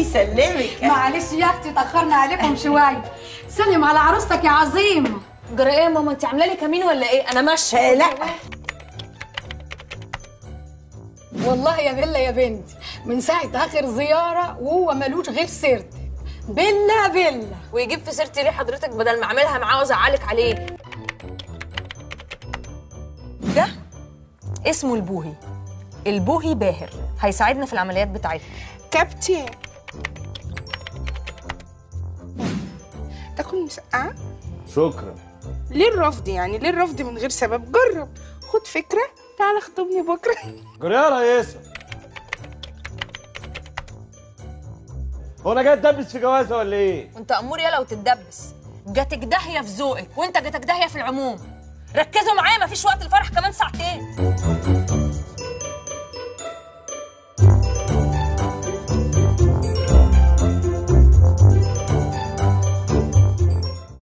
يسلمك معلش يا اختي تاخرنا عليكم شويه سلم على عروستك يا عظيم جرى ايه يا ماما انت عامله لي كمين ولا ايه انا ماشيه لا والله يا بيلا يا بنتي من ساعه اخر زياره وهو ملوش غير سيرتك بيلا بيلا ويجيب في سيرتي ليه حضرتك بدل ما اعملها معاه وازعلك عليه ده اسمه البوهي البوهي باهر هيساعدنا في العمليات بتاعتنا كابتن تاكل مسقعة؟ شكرا ليه الرفض يعني؟ ليه الرفض من غير سبب؟ جرب خد فكرة تعال اخطبني بكرة جري يا ريسة هو انا جاي اتدبس في جوازه ولا ايه؟ وانت امور يالا وتتدبس جاتك داهيه في ذوقك وانت جاتك داهيه في العموم ركزوا معايا مفيش وقت الفرح كمان ساعتين